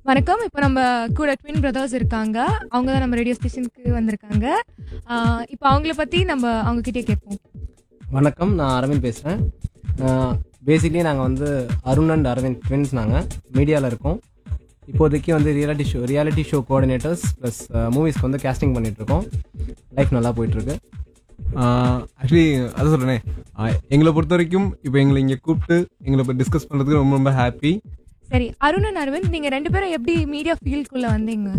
வணக்கம் இப்போ நம்ம கூட ட்வின் பிரதர்ஸ் இருக்காங்க அவங்க தான் நம்ம ரேடியோ ஸ்டேஷனுக்கு வந்திருக்காங்க ஆஹ் இப்போ அவங்கள பற்றி நம்ம அவங்க கிட்டே கேட்போம் வணக்கம் நான் அரவிந்த் பேசுகிறேன் பேசிக்லி நாங்கள் வந்து அருண் அண்ட் அரவிந்த் ட்வின்ஸ் நாங்கள் மீடியாவில் இருக்கோம் இப்போதைக்கு வந்து reality show reality show coordinators plus மூவிஸ்க்கு வந்து கேஸ்டிங் பண்ணிகிட்ருக்கோம் லைஃப் நல்லா போயிட்டுருக்கு ஆக்சுவலி அது சொல்கிறேனே எங்களை பொறுத்த வரைக்கும் இப்போ எங்களை இங்கே கூப்பிட்டு எங்களை இப்போ டிஸ்கஸ் பண்ணுறதுக்கு ரொம்ப ரொம்ப ஹாப்பி சரி அருணன் அரவிந்த் நீங்கள் ரெண்டு பேரும் எப்படி மீடியா ஃபீல்டுக்குள்ளே வந்தீங்க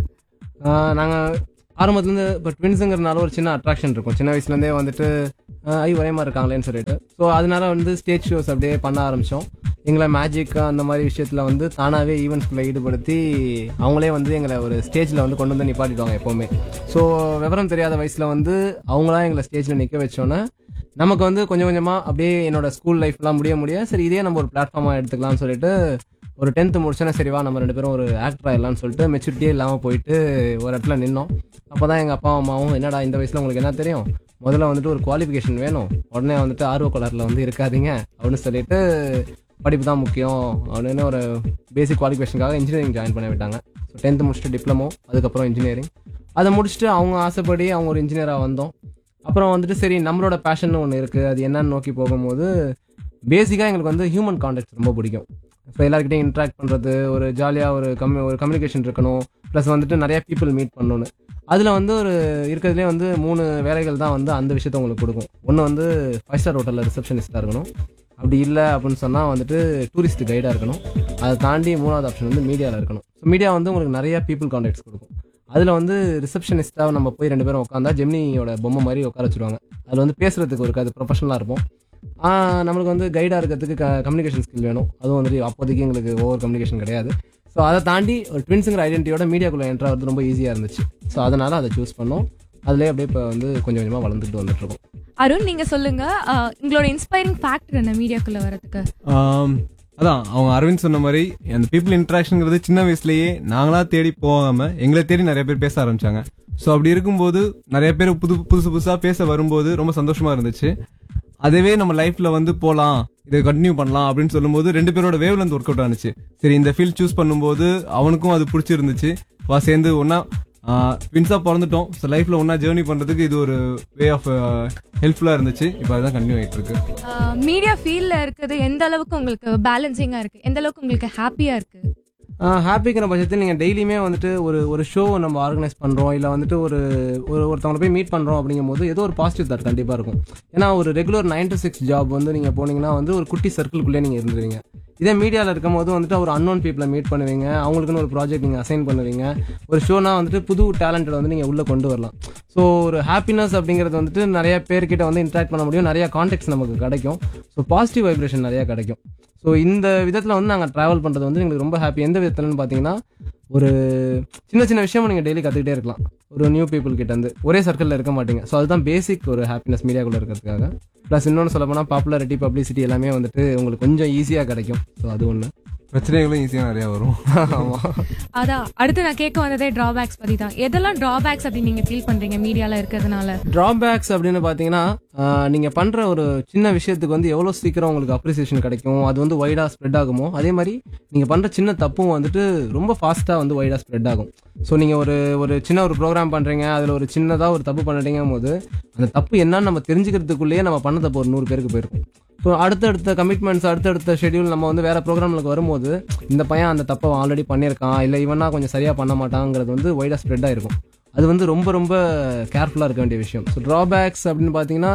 நாங்கள் ஆரம்பத்துலேருந்து இப்போ ட்வின்ஸுங்கிறதுனால ஒரு சின்ன அட்ராக்ஷன் இருக்கும் சின்ன வயசுலேருந்தே வந்துட்டு ஆஹ் ஐ ஒரே மாதிரி இருக்காங்களேன்னு சொல்லிட்டு ஸோ அதனால வந்து ஸ்டேஜ் ஷோஸ் அப்படியே பண்ண ஆரம்பித்தோம் எங்களை மேஜிக் அந்த மாதிரி விஷயத்தில் வந்து தானாகவே ஈவெண்ட்ஸ்குள்ளே ஈடுபடுத்தி அவங்களே வந்து எங்களை ஒரு ஸ்டேஜில் வந்து கொண்டு வந்து நிப்பாட்டிடுவாங்க எப்போவுமே ஸோ விவரம் தெரியாத வயசில் வந்து அவங்களாம் எங்களை ஸ்டேஜில் நிற்க வச்சோன்னே நமக்கு வந்து கொஞ்சம் கொஞ்சமாக அப்படியே என்னோட ஸ்கூல் லைஃப்லாம் முடிய முடிய சரி இதே நம்ம ஒரு பிளாட்ஃபார்மாக எடுத்துக்கலாம்னு சொல்லிட்டு ஒரு டென்த்து முடிச்சோன்னா சரிவா நம்ம ரெண்டு பேரும் ஒரு ஆக்டர் ஆயிடலாம்னு சொல்லிட்டு மெச்சூரிட்டியே இல்லாமல் போயிட்டு ஒரு இடத்துல நின்னோம் அப்போ தான் எங்கள் அப்பா அம்மாவும் என்னடா இந்த வயசில் உங்களுக்கு என்ன தெரியும் முதல்ல வந்துட்டு ஒரு குவாலிஃபிகேஷன் வேணும் உடனே வந்துட்டு ஆர்வ கலரில் வந்து இருக்காதீங்க அப்படின்னு சொல்லிட்டு படிப்பு தான் முக்கியம் அப்படின்னு ஒரு பேசிக் குவாலிஃபிகேஷனுக்காக இன்ஜினியரிங் ஜாயின் பண்ண விட்டாங்க ஸோ டென்த்து முடிச்சுட்டு டிப்ளமோ அதுக்கப்புறம் இன்ஜினியரிங் அதை முடிச்சுட்டு அவங்க ஆசைப்படி அவங்க ஒரு இன்ஜினியராக வந்தோம் அப்புறம் வந்துட்டு சரி நம்மளோட பேஷன் ஒன்று இருக்குது அது என்னன்னு நோக்கி போகும்போது பேசிக்காக எங்களுக்கு வந்து ஹியூமன் கான்டாக்ட் ரொம்ப பிடிக்கும் ஸோ எல்லாருக்கிட்டையும் இன்ட்ராக்ட் பண்ணுறது ஒரு ஜாலியாக ஒரு கம்யூ ஒரு கம்யூனிகேஷன் இருக்கணும் ப்ளஸ் வந்துட்டு நிறைய பீப்புள் மீட் பண்ணணும்னு அதில் வந்து ஒரு இருக்கிறதுலே வந்து மூணு வேலைகள் தான் வந்து அந்த விஷயத்த உங்களுக்கு கொடுக்கும் ஒன்று வந்து ஃபைவ் ஸ்டார் ஹோட்டலில் ரிசப்ஷனிஸ்ட்டாக இருக்கணும் அப்படி இல்லை அப்படின்னு சொன்னால் வந்துட்டு டூரிஸ்ட் கைடாக இருக்கணும் அதை தாண்டி மூணாவது ஆப்ஷன் வந்து மீடியாவில் இருக்கணும் ஸோ மீடியா வந்து உங்களுக்கு நிறைய பீப்புள் கான்டாக்ட்ஸ் கொடுக்கும் அதில் வந்து ரிசப்ஷனிஸ்ட்டாக நம்ம போய் ரெண்டு பேரும் உட்காந்தா ஜெமினியோட பொம்மை மாதிரி உட்கார வச்சுருவாங்க அதில் வந்து பேசுகிறதுக்கு ஒரு அது ப்ரொஃபஷனலாக இருப்போம் ஆஹ் நம்மளுக்கு வந்து கைடாக இருக்கிறதுக்கு க கம்யூனிகேஷன் ஸ்கில் வேணும் அதுவும் வந்துட்டு அப்போதைக்கு எங்களுக்கு ஓவர் கம்யூனிகேஷன் கிடையாது ஸோ அதை தாண்டி ஒரு ட்வின்ஸுங்கிற ஐடென்டிட்டியோட மீடியாக்குள்ளே என்ட்ரு ஆகிறது ரொம்ப ஈஸியாக இருந்துச்சு ஸோ அதனால் அதை சூஸ் பண்ணோம் அதுலேயே அப்படியே இப்போ வந்து கொஞ்சம் கொஞ்சமாக வளர்ந்துட்டு வந்துட்டுருக்கோம் அருண் நீங்கள் சொல்லுங்கள் ஆஹ் உங்களோட இன்ஸ்பைரிங் ஃபேக்டர் என்ன மீடியாக்குள்ளே வரதுக்கு ஆம், அதான் அவங்க அரவிந்த் சொன்ன மாதிரி அந்த பீப்புள் இன்ட்ராக்ஷனுங்கிறது சின்ன வயசுலயே நாங்களா தேடி போகாம எங்களை தேடி நிறைய பேர் பேச ஆரம்பிச்சாங்க ஸோ அப்படி இருக்கும்போது நிறைய பேர் புது புதுசு புதுசா பேச வரும்போது ரொம்ப சந்தோஷமா இருந்துச்சு அதுவே நம்ம லைஃப்ல வந்து போலாம் இதை கண்டினியூ பண்ணலாம் அப்படின்னு சொல்லும்போது ரெண்டு பேரோட வேவ்ல இருந்து ஒர்க் அவுட் ஆனிச்சு சரி இந்த ஃபீல்ட் சூஸ் பண்ணும்போது அவனுக்கும் அது பிடிச்சிருந்துச்சு வா சேர்ந்து ஒன்னா ட்வின்ஸா பிறந்துட்டோம் ஸோ லைஃப்ல ஒன்னா ஜேர்னி பண்றதுக்கு இது ஒரு வே ஆஃப் ஹெல்ப்ஃபுல்லா இருந்துச்சு இப்போ அதுதான் கண்டினியூ ஆயிட்டு இருக்கு மீடியா ஃபீல்டில் இருக்கிறது எந்த அளவுக்கு உங்களுக்கு பேலன்சிங்காக இருக்குது எந்த அளவுக்கு உங்களுக்கு ஹாப்பியாக இருக்குது ஹாப்பிக்கிற பட்சத்தில் நீங்கள் டெய்லியுமே வந்துட்டு ஒரு ஒரு ஷோ நம்ம ஆர்கனைஸ் பண்ணுறோம் இல்லை வந்துட்டு ஒரு ஒரு ஒருத்தவங்களை போய் மீட் பண்ணுறோம் அப்படிங்கும்போது ஏதோ ஒரு பாசிட்டிவ் தாட் கண்டிப்பாக இருக்கும் ஏன்னா ஒரு regular nine to six job வந்து நீங்கள் போனீங்கன்னா வந்து ஒரு குட்டி சர்க்கிள்குள்ளே நீங்கள் இருந்துருவீங்க இதே மீடியாவில் இருக்கும் போது வந்துட்டு ஒரு அன்னோன் பீப்புளை மீட் பண்ணுவீங்க அவங்களுக்குன்னு ஒரு ப்ராஜெக்ட் நீங்கள் அசைன் பண்ணுவீங்க ஒரு ஷோனா வந்துட்டு புது டேலண்டட் வந்து நீங்கள் உள்ளே கொண்டு வரலாம் ஸோ ஒரு ஹாப்பினஸ் அப்படிங்கிறது வந்துட்டு நிறைய பேர்கிட்ட வந்து இன்ட்ராக்ட் பண்ண முடியும் நிறைய கான்டெக்ட்ஸ் நமக்கு கிடைக்கும் ஸோ பாசிட்டிவ் வைப்ரேஷன் நிறைய கிடைக்கும் ஸோ இந்த விதத்தில் வந்து நாங்கள் ட்ராவல் பண்ணுறது வந்து எங்களுக்கு ரொம்ப ஹாப்பி எந்த விதத்துலன்னு பார்த்தீங்கன்னா ஒரு சின்ன சின்ன விஷயமும் நீங்கள் டெய்லி கற்றுக்கிட்டே இருக்கலாம் ஒரு நியூ பீப்புள் கிட்ட இருந்து ஒரே சர்க்கிளில் இருக்க மாட்டீங்க ஸோ அதுதான் பேசிக் ஒரு ஹாப்பினஸ் மீடியாக்குள்ளே இருக்கிறதுக்காக ப்ளஸ் இன்னொன்று சொல்ல போனால் பாப்புலாரிட்டி பப்ளிசிட்டி எல்லாமே வந்துட்டு உங்களுக்கு கொஞ்சம் ஈஸியாக கிடைக்கும் ஸோ அது ஒன்று பிரச்சனைகளும் ஈஸியாக நிறைய வரும் ஆமாம் அதான் அடுத்து நான் கேட்க வந்ததே டிராபேக்ஸ் பற்றி தான் எதெல்லாம் டிராபேக்ஸ் அப்படின்னு நீங்கள் ஃபீல் பண்ணுறீங்க மீடியாவில் இருக்கிறதுனால ட்ராபேக்ஸ் அப்படின்னு பார்த்தீங்கன்னா நீங்கள் பண்ணுற ஒரு சின்ன விஷயத்துக்கு வந்து எவ்வளோ சீக்கிரம் உங்களுக்கு அப்ரிசியேஷன் கிடைக்கும் அது வந்து வைடாக ஸ்ப்ரெட் ஆகுமோ அதே மாதிரி நீங்கள் பண்ணுற சின்ன தப்பும் வந்துட்டு ரொம்ப ஃபாஸ்ட்டாக வந்து வைடாக ஸ்ப்ரெட் ஆகும் ஸோ நீங்கள் ஒரு ஒரு சின்ன ஒரு ப்ரோக்ராம் பண்ணுறீங்க அதில் ஒரு சின்னதாக ஒரு தப்பு பண்ணிட்டீங்கும் போது அந்த தப்பு என்னன்னு நம்ம தெரிஞ்சுக்கிறதுக்குள்ளேயே நம்ம பண்ண தப்பு ஒரு நூறு பேருக்கு போயிருக்கும் ஸோ அடுத்தடுத்த கமிட்மெண்ட்ஸ் அடுத்தடுத்த ஷெட்யூல் நம்ம வந்து வேறு ப்ரோக்ராம்களுக்கு வரும்போது இந்த பையன் அந்த தப்பை ஆல்ரெடி பண்ணியிருக்கான் இல்லை இவனா கொஞ்சம் சரியாக பண்ண மாட்டாங்கிறது வந்து வைடாக ஸ்ப்ரெட் ஆயிருக்கும் அது வந்து ரொம்ப ரொம்ப கேர்ஃபுல்லாக இருக்க வேண்டிய விஷயம் ஸோ ட்ராபேக்ஸ் அப்படின்னு பார்த்தீங்கன்னா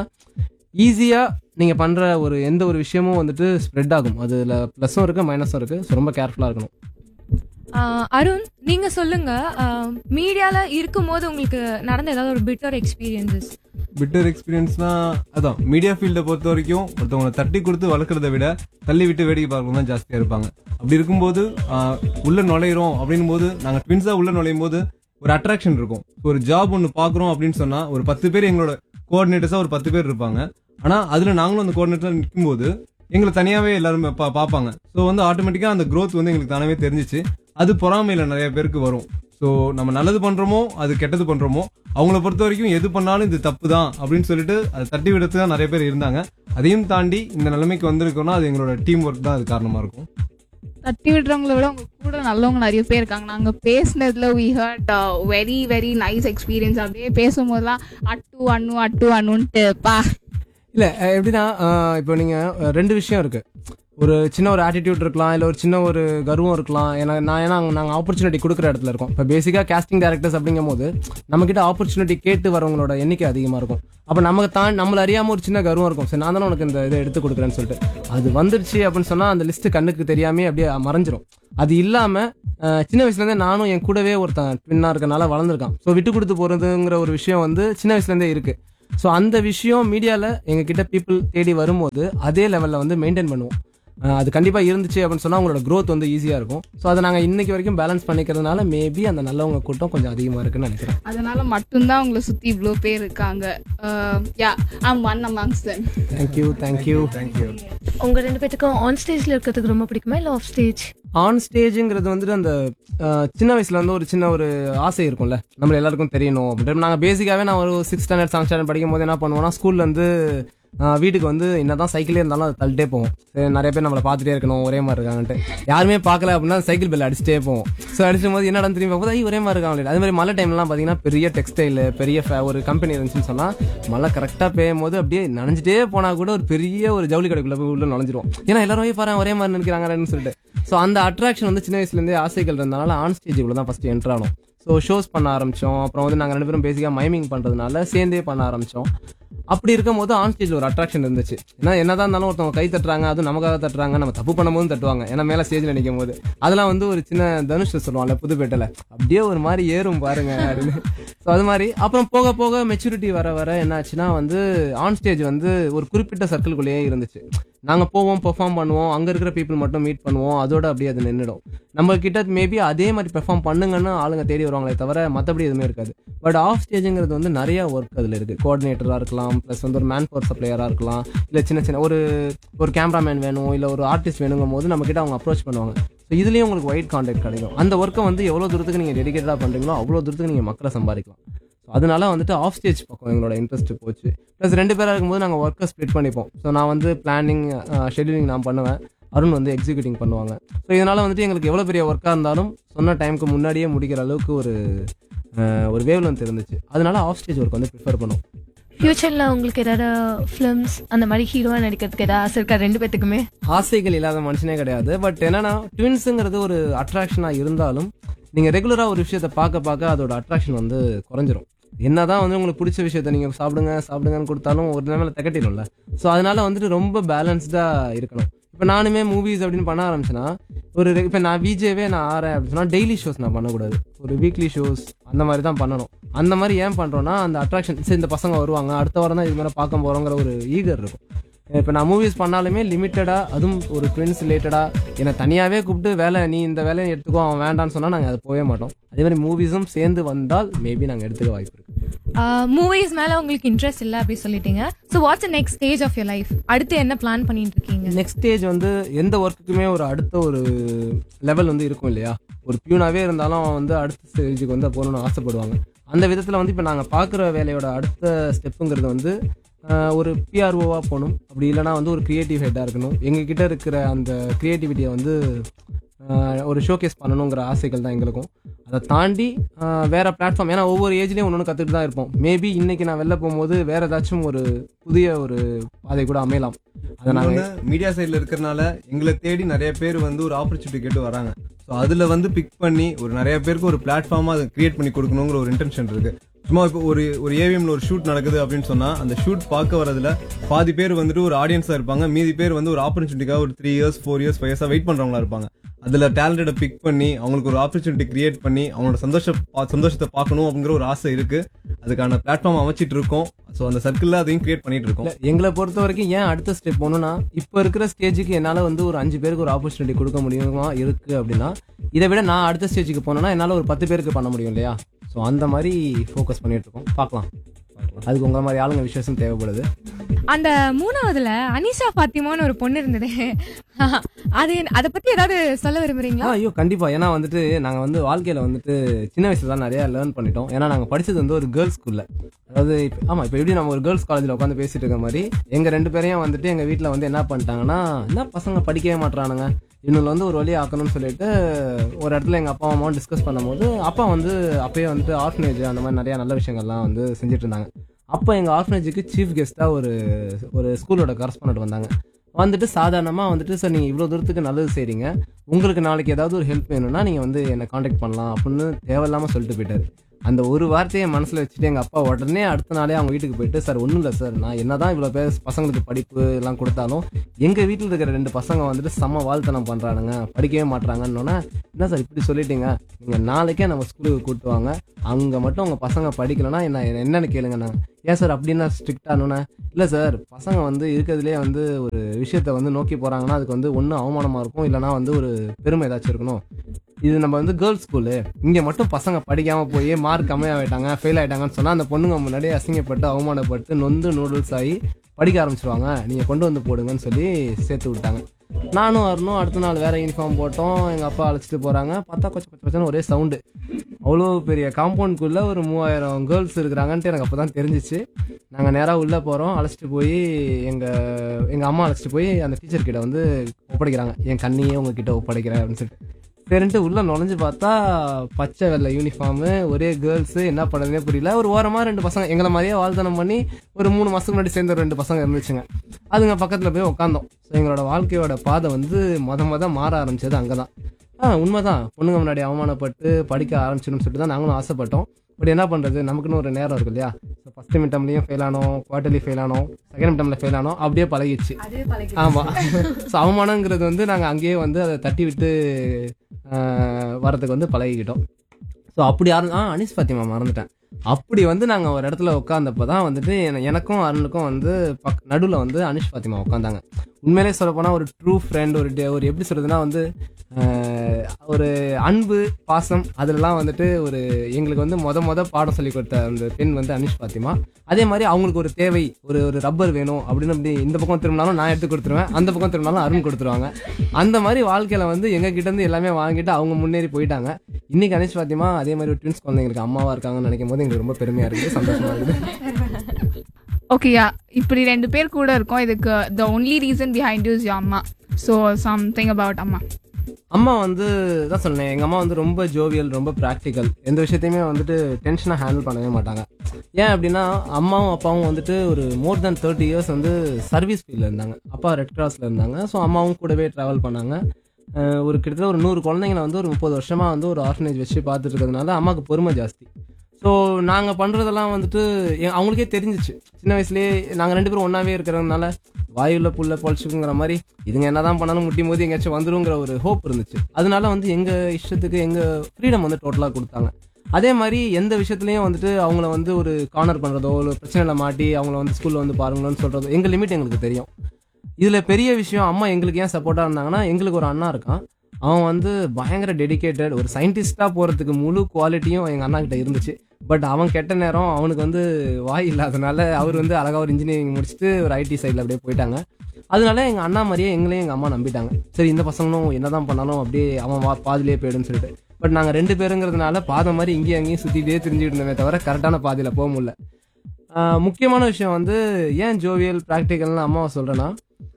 ஈஸியாக நீங்கள் பண்ணுற ஒரு எந்த ஒரு விஷயமும் வந்துட்டு ஸ்ப்ரெட் ஆகும் அதில் ப்ளஸும் இருக்குது மைனஸும் இருக்குது ஸோ ரொம்ப கேர்ஃபுல்லாக இருக்கணும் ஆஹ் அருண் நீங்க சொல்லுங்க மீடியால இருக்கும்போது உங்களுக்கு நடந்த ஏதாவது ஒரு பிட்டர் எக்ஸ்பீரியன்சஸ் பிட்டர் எக்ஸ்பீரியன்ஸ்னா அதான் மீடியா ஃபீல்டை பொறுத்த வரைக்கும் ஒருத்தவங்களை தட்டி கொடுத்து வளர்க்குறத விட தள்ளி விட்டு வேடிக்கை பார்க்கறது தான் ஜாஸ்தியாக இருப்பாங்க அப்படி இருக்கும்போது ஆஹ், உள்ள நுழையிறோம் அப்படின்னும் போது நாங்கள் ட்வின்ஸாக உள்ள நுழையும் போது ஒரு அட்ராக்ஷன் இருக்கும் ஒரு ஜாப் ஒன்று பார்க்குறோம் அப்படின்னு சொன்னால் ஒரு பத்து பேர் எங்களோட கோஆர்டினேட்டர்ஸாக ஒரு பத்து பேர் இருப்பாங்க ஆனால் அதில் நாங்களும் அந்த கோஆர்டினேட்டர் நிற்கும்போது எங்களை தனியாகவே எல்லாரும் பா பார்ப்பாங்க ஸோ வந்து ஆட்டோமேட்டிக்காக அந்த growth வந்து எங்களுக்கு தானாவே தெரிஞ்சிச்சு அது பொறாமையில் நிறைய பேருக்கு வரும் ஸோ நம்ம நல்லது பண்றோமோ அது கெட்டது பண்றோமோ அவங்கள பொறுத்த வரைக்கும் எது பண்ணாலும் இது தப்பு தான் அப்படின்னு சொல்லிட்டு அதை தட்டி விடுறதுக்கு தான் நிறைய பேர் இருந்தாங்க அதையும் தாண்டி இந்த நிலைமைக்கு வந்திருக்கோம்னா அது எங்களோட டீம் ஒர்க் தான் அது காரணமா இருக்கும் தட்டி விடுறவங்கள விட உங்க கூட நல்லவங்க நிறைய பேர் இருக்காங்க நாங்க பேசினதுல we heard very very nice experience அப்படியே பேசும்போதெல்லாம் அட்டு அண்ணு அட்டு அண்ணுன்ட்டு பா இல்ல அஹ் எப்படின்னா அஹ் இப்போ நீங்க அஹ் ரெண்டு விஷயம் இருக்கு ஒரு சின்ன ஒரு ஆட்டிடியூட் இருக்கலாம் இல்ல ஒரு சின்ன ஒரு கர்வம் இருக்கலாம் ஏன்னா நான் ஏன்னா அங்க நாங்க ஆப்பர்ச்சுனிட்டி கொடுக்குற இடத்துல இருக்கோம் இப்போ பேசிக்கா கேஸ்டிங் டேரக்டர்ஸ் அப்படிங்கும் போது நம்ம கிட்ட ஆப்பர்ச்சுனிட்டி கேட்டு வரவங்களோட எண்ணிக்கை அதிகமா இருக்கும் அப்ப நமக்கு தான் நம்மள அறியாம ஒரு சின்ன கர்வம் இருக்கும் சரி நான் தானே உனக்கு இந்த இதை எடுத்து கொடுக்குறேன்னு சொல்லிட்டு அது வந்துருச்சு அப்படின்னு சொன்னா அந்த லிஸ்ட் கண்ணுக்கு தெரியாமே அப்படியே மறைஞ்சிரும் அது இல்லாம அஹ், சின்ன வயசுல இருந்தே நானும் என் கூடவே ஒருத்தன் ட்வின்னா இருக்கனால வளர்ந்துருக்கான் ஸோ விட்டு கொடுத்து போறதுங்கிற ஒரு விஷயம் வந்து சின்ன வயசுல இருந்தே இருக்கு ஸோ அந்த விஷயம் மீடியாவில் எங்ககிட்ட பீப்புள் தேடி வரும்போது அதே லெவலில் வந்து மெயின்டைன் பண்ணுவோம் அஹ் அது கண்டிப்பாக இருந்துச்சு அப்படின்னு சொன்னால் உங்களோட growth வந்து ஈஸியாக இருக்கும் ஸோ அதை நாங்கள் இன்னைக்கு வரைக்கும் பேலன்ஸ் பண்ணிக்கிறதுனால மேபி அந்த நல்லவங்க கூட்டம் கொஞ்சம் அதிகமாக இருக்குன்னு நினைக்கிறேன் அதனால மட்டும்தான் உங்களை சுத்தி இவ்வளோ பேர் இருக்காங்க yeah I'm one amongst then thank you thank you thank you உங்க ரெண்டு பேத்துக்கும் ஆன் ஸ்டேஜ்ல இருக்கிறதுக்கு ரொம்ப பிடிக்குமா இல்ல ஆஃப் ஸ்டேஜ் ஆன் ஸ்டேஜுங்கிறது வந்துட்டு அந்த அஹ், சின்ன வயசுல வந்து ஒரு சின்ன ஒரு ஆசை இருக்கும்ல நம்ம எல்லாருக்கும் தெரியணும் அப்படின்ட்டு நாங்கள் பேசிக்காவே நான் ஒரு சிக்ஸ் ஸ்டாண்டர்ட் செவன் ஸ்டாண்டர்ட் படிக்கும் போது என்ன பண்ணுவோம்னா ஸ்கூல்ல இருந்து அஹ், வீட்டுக்கு வந்து என்னதான் சைக்கிளே இருந்தாலும் அதை தள்ளிட்டே போவோம் சரி நிறைய பேர் நம்மளை பார்த்துட்டே இருக்கணும் ஒரே மாதிரி இருக்காங்கன்ட்டு யாருமே பார்க்கல அப்படின்னா சைக்கிள் பெல் அடிச்சுட்டே போவோம் ஸோ அடிச்சும் போது என்னடா திரும்பி பார்க்கும்போது ஐய் ஒரே மாதிரி இருக்காங்க அதே மாதிரி மழை டைம்லாம் பார்த்தீங்கன்னா பெரிய டெக்ஸ்டைல் பெரிய fa- ஒரு கம்பெனி இருந்துச்சுன்னு சொன்னால் மழை கரெக்டாக பெய்யும் போது அப்படியே நனைஞ்சிட்டே போனால் கூட ஒரு பெரிய ஒரு ஜவுளி கடைக்குள்ள போய் உள்ள நுழைஞ்சிரும் ஏன்னா எல்லாரும் போய் பாரு ஒரே மாதிரி நினைக்கிறாங்கன்னு சொல்லிட்டு ஸோ அந்த அட்ராக்ஷன் வந்து சின்ன வயசுலேருந்தே ஆசைகள் இருந்தனால ஆன் ஸ்டேஜுக்குள்ள தான் ஃபஸ்ட்டு என்ட்ரு ஆனோம் ஸோ ஷோஸ் பண்ண ஆரம்பித்தோம் அப்புறம் வந்து நாங்கள் ரெண்டு பேரும் பேசிக்காக மைமிங் பண்ணுறதுனால சேர்ந்தே பண்ண ஆரம்பித்தோம் அப்படி இருக்கும் போது ஆன் ஸ்டேஜில் ஒரு அட்ராக்ஷன் இருந்துச்சு ஏன்னா என்னதான் இருந்தாலும் ஒருத்தவங்க கை தட்டுறாங்க அதுவும் நமக்காக தட்டுறாங்க நம்ம தப்பு பண்ணும்போது தட்டுவாங்க ஏன்னா மேலே ஸ்டேஜில் நிற்கும் போது அதெல்லாம் வந்து ஒரு சின்ன தனுஷ் சொல்லுவாங்கல்ல புதுப்பேட்டையில் அப்படியே ஒரு மாதிரி ஏறும் பாருங்க அப்படின்னு ஸோ அது மாதிரி அப்புறம் போக போக மெச்சூரிட்டி வர வர என்னாச்சுன்னா வந்து ஆன் ஸ்டேஜ் வந்து ஒரு குறிப்பிட்ட சர்க்கிள்குள்ளேயே இருந்துச்சு நாங்கள் போவோம் பெர்ஃபார்ம் பண்ணுவோம் அங்கே இருக்கிற பீப்புள் மட்டும் மீட் பண்ணுவோம் அதோட அப்படியே அது நின்றுடும் நம்ம கிட்ட மேபி அதே மாதிரி பெர்ஃபார்ம் பண்ணுங்கன்னு ஆளுங்க தேடி வருவாங்களே தவிர மற்றபடி எதுவுமே இருக்காது பட் ஆஃப் ஸ்டேஜுங்கிறது வந்து நிறைய ஒர்க் அதில் இருக்குது கோஆர்டினேட்டராக இருக்கலாம் ப்ளஸ் வந்து ஒரு மேன் பவர் சப்ளையராக இருக்கலாம் இல்லை சின்ன சின்ன ஒரு ஒரு கேமராமேன் வேணும் இல்லை ஒரு ஆர்டிஸ்ட் வேணுங்கும் போது நம்ம கிட்ட அவங்க அப்ரோச் பண்ணுவாங்க ஸோ இதுலேயும் உங்களுக்கு ஒயிட் கான்டாக்ட் கிடைக்கும் அந்த ஒர்க்கை வந்து எவ்வளோ தூரத்துக்கு நீங்கள் டெடிகேட்டடாக பண்ணுறீங்களோ அவ்வளோ தூரத்துக்கு நீங்கள் மக்களை சம்பாதிக்கலாம் ஸோ அதனால வந்துட்டு ஆஃப் ஸ்டேஜ் பக்கம் எங்களோட இன்ட்ரெஸ்ட் போச்சு ப்ளஸ் ரெண்டு பேராக இருக்கும்போது நாங்கள் ஒர்க்கை ஸ்ப்ளிட் பண்ணிப்போம் ஸோ நான் வந்து பிளானிங் ஷெட்யூலிங் நான் பண்ணுவேன் அருண் வந்து எக்ஸிக்யூட்டிங் பண்ணுவாங்க ஸோ இதனால வந்துட்டு எங்களுக்கு எவ்வளோ பெரிய ஒர்க்காக இருந்தாலும் சொன்ன டைமுக்கு முன்னாடியே முடிக்கிற அளவுக்கு ஒரு அஹ், ஒரு வேவ் லென்த் இருந்துச்சு அதனால ஆஃப் ஸ்டேஜ் ஒர்க் வந்து ப்ரிஃபர் பண்ணுவோம் ஃபியூச்சர்ல உங்களுக்கு ஏதாவது ஃபிலிம்ஸ் அந்த மாதிரி ஹீரோவா நடிக்கிறதுக்கு ஏதாவது ஆசை இருக்கா ரெண்டு பேத்துக்குமே ஆசைகள் இல்லாத மனுஷனே கிடையாது பட் என்னன்னா ட்வின்ஸுங்கிறது ஒரு அட்ராக்ஷனாக இருந்தாலும் நீங்கள் ரெகுலராக ஒரு விஷயத்தை பார்க்க பார்க்க அதோட அட்ராக்ஷன் வந்து குறைஞ்சிரும் என்னதான் வந்து உங்களுக்கு பிடிச்ச விஷயத்த நீங்கள் சாப்பிடுங்க சாப்பிடுங்கன்னு கொடுத்தாலும் ஒரு நிலைமையில திகட்டிடும்ல ஸோ அதனால வந்துட்டு ரொம்ப பேலன்ஸ்டாக இருக்கணும் இப்போ நானுமே மூவிஸ் அப்படின்னு பண்ண ஆரம்பிச்சேன்னா ஒரு இப்போ நான் விஜேவே நான் ஆறேன் அப்படின்னு சொன்னால் டெய்லி ஷோஸ் நான் பண்ணக்கூடாது ஒரு வீக்லி ஷோஸ் அந்த மாதிரி தான் பண்ணணும் அந்த மாதிரி ஏன் பண்ணுறோன்னா அந்த அட்ராக்ஷன் சரி இந்த பசங்க வருவாங்க அடுத்த வாரம் தான் இது மாதிரி பார்க்க போகிறோங்கிற ஒரு ஈகர் இருக்கும் இப்போ நான் மூவிஸ் பண்ணாலுமே லிமிட்டடாக அதுவும் ஒரு ட்வின்ஸ் ரிலேட்டடாக என்னை தனியாகவே கூப்பிட்டு வேலை நீ இந்த வேலையை எடுத்துக்கோ அவன் வேண்டான்னு சொன்னால் நாங்கள் அது போகவே மாட்டோம் அதே மாதிரி மூவிஸும் சேர்ந்து வந்தால் மேபி நாங்கள் எடுத்துக்க வாய்ப்பு இருக்கு மூவிஸ் மேல உங்களுக்கு இன்ட்ரெஸ்ட் இல்ல அப்படி சொல்லிட்டீங்க so what's next stage of your life அடுத்து என்ன பிளான் பண்ணிட்டு இருக்கீங்க நெக்ஸ்ட் ஸ்டேஜ் வந்து எந்த ஒர்க்குக்குமே ஒரு அடுத்த ஒரு லெவல் வந்து இருக்கும் இல்லையா ஒரு பியூனாவே இருந்தாலும் அவன் வந்து அடுத்த ஸ்டேஜுக்கு வந்து போகணும்னு ஆசைப்படுவாங்க அந்த விதத்தில் வந்து இப்போ நாங்கள் பார்க்குற வேலையோட அடுத்த ஸ்டெப்புங்கிறது வந்து ஆஹ், ஒரு பிஆர்ஓவாக போகணும் அப்படி இல்லைனா வந்து ஒரு கிரியேட்டிவ் ஹெட்டாக இருக்கணும் எங்ககிட்ட இருக்கிற அந்த க்ரியேட்டிவிட்டியை வந்து ஆஹ், ஒரு ஷோகேஸ் பண்ணணுங்கிற ஆசைகள் தான் எங்களுக்கும் அதை தாண்டி ஆஹ், வேற பிளாட்ஃபார்ம் ஏன்னா ஒவ்வொரு ஏஜ்லேயும் ஒன்று ஒன்று கற்றுட்டு தான் இருப்போம் மேபி இன்னைக்கு நான் வெளில போகும்போது வேற ஏதாச்சும் ஒரு புதிய ஒரு பாதை கூட அமையலாம் அதை நாங்கள் மீடியா சைடுல இருக்கிறனால எங்களை தேடி நிறைய பேர் வந்து ஒரு ஆப்பர்ச்சுனிட்டி கேட்டு வராங்க ஸோ அதுல வந்து பிக் பண்ணி ஒரு நிறைய பேருக்கு ஒரு பிளாட்ஃபார்மா அதை கிரியேட் பண்ணி கொடுக்கணுங்கிற ஒரு இன்டென்ஷன் இருக்கு சும்மா இப்போ ஒரு ஒரு ஏவிஎம்ல ஒரு ஷூட் நடக்குது அப்படின்னு சொன்னா அந்த ஷூட் பார்க்க வரதுல பாதி பேர் வந்துட்டு ஒரு ஆடியன்ஸா இருப்பாங்க மீதி பேர் வந்து ஒரு ஆப்பர்ச்சுனிட்டிக்காக ஒரு three years four years five இயர்ஸா வெயிட் பண்றவங்களா இருப்பாங்க அதுல டேலண்டடை பிக் பண்ணி அவங்களுக்கு ஒரு ஆப்பர்ச்சுனிட்டி கிரியேட் பண்ணி அவங்களோட சந்தோஷ பா- சந்தோஷத்தை பார்க்கணும் அப்படிங்கிற ஒரு ஆசை இருக்கு அதுக்கான பிளாட்ஃபார்ம் அமைச்சிட்டு இருக்கோம் ஸோ அந்த சர்க்கிள்ல அதையும் கிரியேட் பண்ணிட்டு இருக்கோம் இல்ல, எங்களை பொறுத்த வரைக்கும் ஏன் அடுத்த ஸ்டெப் போகணும்னா இப்போ இருக்கிற ஸ்டேஜுக்கு என்னால் வந்து ஒரு அஞ்சு பேருக்கு ஒரு ஆப்பர்ச்சுனிட்டி கொடுக்க முடியுமா இருக்கு அப்படின்னா இதை விட நான் அடுத்த ஸ்டேஜுக்கு போனேன்னா என்னால் ஒரு பத்து பேருக்கு பண்ண முடியும் இல்லையா ஸோ அந்த மாதிரி ஃபோக்கஸ் பண்ணிட்டு இருக்கோம் பார்க்கலாம் அதுக்கு உங்களை மாதிரி ஆளுங்க விசேஷம் தேவைப்படுது அந்த மூணாவதுல அனிஷா ஃபாத்திமான்னு ஒரு பொண்ணு இருந்தது அது என்ன- அதை பத்தி ஏதாவது சொல்ல விரும்புறீங்களா ஆ, ஐயோ கண்டிப்பா ஏன்னா வந்துட்டு நாங்க வந்து வாழ்க்கையில வந்துட்டு சின்ன வயசுல தான் நிறைய லேர்ன் பண்ணிட்டோம் ஏன்னா நாங்க படிச்சது வந்து ஒரு கேர்ள்ஸ் ஸ்கூல்ல அதாவது இப்ப- ஆமா இப்ப எப்படி நம்ம ஒரு கேர்ள்ஸ் காலேஜ்ல உட்காந்து பேசிட்டு இருக்க மாதிரி எங்க ரெண்டு பேரையும் வந்துட்டு எங்க வீட்ல வந்து என்ன பண்ணிட்டாங்கன்னா என்ன பசங்க படிக்கவே மாட்றானுங்க இவனுல வந்து ஒரு வழி ஆக்கணும்னு சொல்லிட்டு ஒரு இடத்துல எங்க அப்பா அம்மாவும் டிஸ்கஸ் பண்ணும்போது அப்பா வந்து அப்பயே வந்துட்டு ஆர்ஃபனேஜ் அந்த மாதிரி நிறைய நல்ல விஷயங்கள்லாம் வந்து செஞ்சுட்டு இருந்தாங்க அப்போ எங்க ஆர்ஃபனேஜுக்கு சீஃப் கெஸ்டா ஒரு ஒரு ஸ்கூலோட கரஸ்பாண்ட் வந்தாங்க வந்துட்டு சாதாரணமாக வந்துட்டு சார் நீங்கள் இவ்வளோ தூரத்துக்கு நல்லது செய்கிறீங்க உங்களுக்கு நாளைக்கு ஏதாவது ஒரு ஹெல்ப் வேணும்னா நீங்கள் வந்து என்னை காண்டாக்ட் பண்ணலாம் அப்படின்னு தேவையில்லாமல் சொல்லிட்டு போயிட்டாரு அந்த ஒரு வார்த்தையை மனசில் வச்சுட்டு எங்கள் அப்பா உடனே அடுத்த நாளே அவங்க வீட்டுக்கு போயிட்டு சார் ஒன்றும் இல்லை சார் நான் என்னதான் இவ்வளோ பேர் பசங்களுக்கு படிப்பு எல்லாம் கொடுத்தாலும் எங்கள் வீட்டில் இருக்கிற ரெண்டு பசங்க வந்துட்டு செம்ம வாழ்த்தனம் பண்ணுறானுங்க படிக்கவே மாட்றாங்கன்னொன்னே என்ன சார் இப்படி சொல்லிட்டீங்க நீங்கள் நாளைக்கே நம்ம ஸ்கூலுக்கு கூப்பிட்டு வாங்க அங்கே மட்டும் உங்கள் பசங்க படிக்கலைன்னா என்ன என்னன்னு கேளுங்க நான் ஏன் சார் அப்படின்னா ஸ்ட்ரிக்டானோன்னே இல்லை சார் பசங்க வந்து இருக்கிறதுலே வந்து ஒரு விஷயத்த வந்து நோக்கி போகிறாங்கன்னா அதுக்கு வந்து ஒன்று அவமானமாக இருக்கும் இல்லைனா வந்து ஒரு பெருமை ஏதாச்சும் இருக்கணும் இது நம்ம வந்து கேர்ள்ஸ் ஸ்கூலு இங்கே மட்டும் பசங்க படிக்காமல் போய் மார்க் கம்மியாகிட்டாங்க ஃபெயில் ஆகிட்டாங்கன்னு சொன்னால் அந்த பொண்ணுங்க முன்னாடியே அசிங்கப்பட்டு அவமானப்பட்டு நொந்து நூடுல்ஸ் ஆகி படிக்க ஆரம்பிச்சிருவாங்க நீங்கள் கொண்டு வந்து போடுங்கன்னு சொல்லி சேர்த்து விட்டாங்க நானும் வரணும் அடுத்த நாள் வேற யூனிஃபார்ம் போட்டோம் எங்கள் அப்பா அழைச்சிட்டு போகிறாங்க பார்த்தா கொச்ச கொச்ச கொச்சன்னு ஒரே சவுண்டு அவ்வளோ பெரிய காம்பவுண்ட்குள்ளே ஒரு மூவாயிரம் கேர்ள்ஸ் இருக்கிறாங்கன்ட்டு எனக்கு அப்போ தான் தெரிஞ்சிச்சு நாங்கள் நேராக உள்ளே போகிறோம் அழைச்சிட்டு போய் எங்கள் எங்கள் அம்மா அழைச்சிட்டு போய் அந்த டீச்சர் கிட்ட வந்து ஒப்படைக்கிறாங்க என் கண்ணியே உங்ககிட்ட ஒப்படைக்கிறேன் அப்படின்னு சொல்லிட்டு சரின்ட்டு உள்ள நுழைஞ்சு பார்த்தா பச்சை வெள்ளை யூனிஃபார்மு ஒரே கேர்ள்ஸு என்ன பண்ணுறதுனே புரியல ஒரு ஓரமா ரெண்டு பசங்க எங்களை மாதிரியே வாழ்த்தனம் பண்ணி ஒரு மூணு மாசத்துக்கு முன்னாடி சேர்ந்த ரெண்டு பசங்க இருந்துச்சுங்க அதுங்க பக்கத்துல போய் உட்காந்தோம் ஸோ எங்களோட வாழ்க்கையோட பாதை வந்து மொத மொத மாற ஆரம்பிச்சது அங்கதான் ஆ உண்மைதான் பொண்ணுங்க முன்னாடி அவமானப்பட்டு படிக்க ஆரம்பிச்சிடும் சொல்லிட்டு தான் நாங்களும் ஆசைப்பட்டோம் பட் என்ன பண்றது நமக்குன்னு ஒரு நேரம் இருக்கு இல்லையா ஸோ ஃபர்ஸ்ட் மிட்டம்லையும் ஃபெயில் ஆனோம் குவார்டர்லி ஃபெயில் ஆனோம் செகண்ட் மிட்டம்ல ஃபெயில் ஆனோம் அப்படியே பழகிடுச்சு ஆமா ஸோ அவமானங்கிறது வந்து நாங்கள் அங்கேயே வந்து அதை தட்டி விட்டு ஆஹ், வரதுக்கு வந்து பழகிக்கிட்டோம் ஸோ அப்படி யாரும் ஆ அனிஸ் பாத்திமா மறந்துட்டேன் அப்படி வந்து நாங்கள் ஒரு இடத்துல உட்காந்தப்ப தான் வந்துட்டு என- எனக்கும் அருணுக்கும் வந்து பக் நடுவில் வந்து அனிஷ் பாத்திமா உட்காந்தாங்க உண்மையிலே சொல்ல போனால் ஒரு ட்ரூ ஃப்ரெண்ட் ஒரு டே- ஒரு எப்படி சொல்றதுன்னா வந்து ஆஹ், ஒரு அன்பு பாசம் அதுலலாம் வந்துட்டு ஒரு எங்களுக்கு வந்து மொத மொத பாடம் சொல்லி கொடுத்த அந்த பெண் வந்து அனிஷ் பாத்திமா அதே மாதிரி அவங்களுக்கு ஒரு தேவை ஒரு ஒரு ரப்பர் வேணும் அப்படின்னு அப்படி இந்த பக்கம் திரும்பினாலும் நான் எடுத்து கொடுத்துருவேன் அந்த பக்கம் திரும்பினாலும் அருண் கொடுத்துருவாங்க அந்த மாதிரி வாழ்க்கையில வந்து எங்க கிட்ட இருந்து எல்லாமே வாங்கிட்டு அவங்க முன்னேறி போயிட்டாங்க இன்னைக்கு அனிஷ் பாத்திமா அதே மாதிரி ஒரு ட்வின்ஸ் குழந்தைங்களுக்கு அம்மாவா இருக்காங்கன்னு நினைக்கும் போது எங்களுக்கு ரொம்ப பெருமையா இருக்குது சந்தோஷமா இருக்குது ஓகேயா இப்படி ரெண்டு பேர் கூட இருக்கோம் இதுக்கு the only reason behind use your amma so something about amma amma வந்து தான் சொன்னேன் எங்க அம்மா வந்து ரொம்ப ஜோவியல் ரொம்ப ப்ராக்டிக்கல் எந்த விஷயத்தையுமே வந்துட்டு டென்ஷனாக ஹேண்டில் பண்ணவே மாட்டாங்க ஏன் அப்படின்னா அம்மாவும் அப்பாவும் வந்துட்டு ஒரு மோர் தென் தேர்ட்டி இயர்ஸ் வந்து சர்வீஸ் ஃபீல்டில் இருந்தாங்க அப்பா ரெட் கிராஸ்ல இருந்தாங்க ஸோ அம்மாவும் கூடவே ட்ராவல் பண்ணாங்க அஹ் ஒரு கிட்டத்தட்ட ஒரு நூறு குழந்தைங்களை வந்து ஒரு முப்பது வருஷமா வந்து ஒரு ஆர்ஃபனேஜ் வச்சு பார்த்துட்டு இருக்கிறதுனால அம்மாவுக்கு பொறுமை ஜாஸ்தி ஸோ நாங்கள் பண்ணுறதெல்லாம் வந்துட்டு எ- அவங்களுக்கே தெரிஞ்சிச்சு சின்ன வயசுலேயே நாங்கள் ரெண்டு பேரும் ஒன்றாவே இருக்கிறதுனால வாயுள்ள புல்ல பொழிச்சுக்குங்கிற மாதிரி இதுங்க என்னதான் பண்ணாலும் முட்டி மோதி எங்கேயாச்சும் வந்துருங்கிற ஒரு ஹோப் இருந்துச்சு அதனால வந்து எங்கள் இஷ்டத்துக்கு எங்கள் ஃப்ரீடம் வந்து டோட்டலாக கொடுத்தாங்க அதே மாதிரி எந்த விஷயத்துலையும் வந்துட்டு அவங்கள வந்து ஒரு கார்னர் பண்ணுறதோ ஒரு பிரச்சனையில் மாட்டி அவங்கள வந்து ஸ்கூலில் வந்து பாருங்களோன்னு சொல்கிறதோ எங்கள் லிமிட் எங்களுக்கு தெரியும் இதில் பெரிய விஷயம் அம்மா எங்களுக்கு ஏன் சப்போர்ட்டாக இருந்தாங்கன்னா எங்களுக்கு ஒரு அண்ணா இருக்கான் அவன் வந்து பயங்கர டெடிகேட்டட் ஒரு சயின்டிஸ்டாக போகிறதுக்கு முழு குவாலிட்டியும் எங்கள் அண்ணா கிட்ட இருந்துச்சு பட் அவன் கெட்ட நேரம் அவனுக்கு வந்து வாய் இல்லாதனால அவர் வந்து அழகாக ஒரு இன்ஜினியரிங் முடிச்சுட்டு ஒரு ஐடி சைடில் அப்படியே போயிட்டாங்க அதனால எங்கள் அண்ணா மாதிரியே எங்களையும் எங்கள் அம்மா நம்பிட்டாங்க சரி இந்த பசங்களும் என்னதான் பண்ணாலும் அப்படியே அவன் வா பாதிலே போயிடுன்னு சொல்லிட்டு பட் நாங்கள் ரெண்டு பேருங்கிறதுனால பாதம் மாதிரி இங்கேயும் அங்கேயும் சுற்றிட்டே தெரிஞ்சுக்கிட்டு இருந்தோமே தவிர கரெக்டான பாதையில் போக முடியல ஆஹ் முக்கியமான விஷயம் வந்து ஏன் ஜோவியல் ப்ராக்டிக்கல்னு அம்மாவை சொல்கிறேன்னா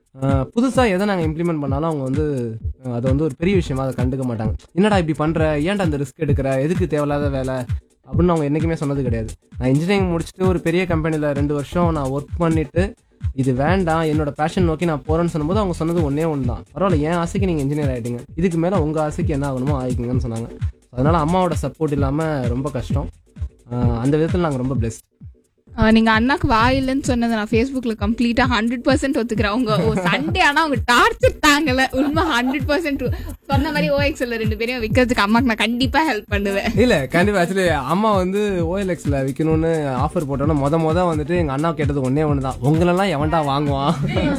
புதுசாக எதை நாங்கள் இம்ப்ளிமெண்ட் பண்ணாலும் அவங்க வந்து ஆஹ் அதை வந்து ஒரு பெரிய விஷயமா அதை கண்டுக்க மாட்டாங்க என்னடா இப்படி பண்ணுற ஏன்டா அந்த ரிஸ்க் எடுக்கிற எதுக்கு தேவையில்லாத வேலை அப்படின்னு அவங்க என்றைக்குமே சொன்னது கிடையாது நான் இன்ஜினியரிங் முடிச்சுட்டு ஒரு பெரிய கம்பெனியில் ரெண்டு வருஷம் நான் ஒர்க் பண்ணிட்டு இது வேண்டாம் என்னோட பேஷன் நோக்கி நான் போறேன்னு சொன்னபோது அவங்க சொன்னது ஒன்னே ஒன்று தான் பரவாயில்ல என் ஆசைக்கு நீங்கள் இன்ஜினியர் ஆகிட்டீங்க இதுக்கு மேலே உங்கள் ஆசைக்கு என்ன ஆகணுமோ ஆகிக்குங்கன்னு சொன்னாங்க அதனால அம்மாவோட சப்போர்ட் இல்லாமல் ரொம்ப கஷ்டம் ஆஹ் அந்த விதத்தில் நாங்கள் ரொம்ப பெஸ்ட் அஹ் நீங்க அண்ணாக்கு வாயில்லைன்னு சொன்னதை நான் ஃபேஸ்புக்ல கம்ப்ளீட்டா ஹண்ட்ரட் பர்சன்ட் ஒத்துக்கிறேன் அவங்க ஓ சண்டே ஆனா அவங்க டார்ச்சர் தாங்கல உண்மை ஹண்ட்ரட் பர்சன்ட் சொன்ன மாதிரி ஓஎக்ஸ்எல் ரெண்டு பேரையும் விற்கிறதுக்கு அம்மாக்கு நான் கண்டிப்பா ஹெல்ப் பண்ணுவேன் இல்ல கண்டிப்பா ஆக்சுவலி அம்மா வந்து ஓஎல்எக்ஸ்ல விற்கணும்னு ஆஃபர் போட்டோன்னா முத முத வந்துட்டு எங்க அண்ணா கேட்டது ஒன்னே ஒன்று தான் உங்களெல்லாம் எவன்டா வாங்குவான்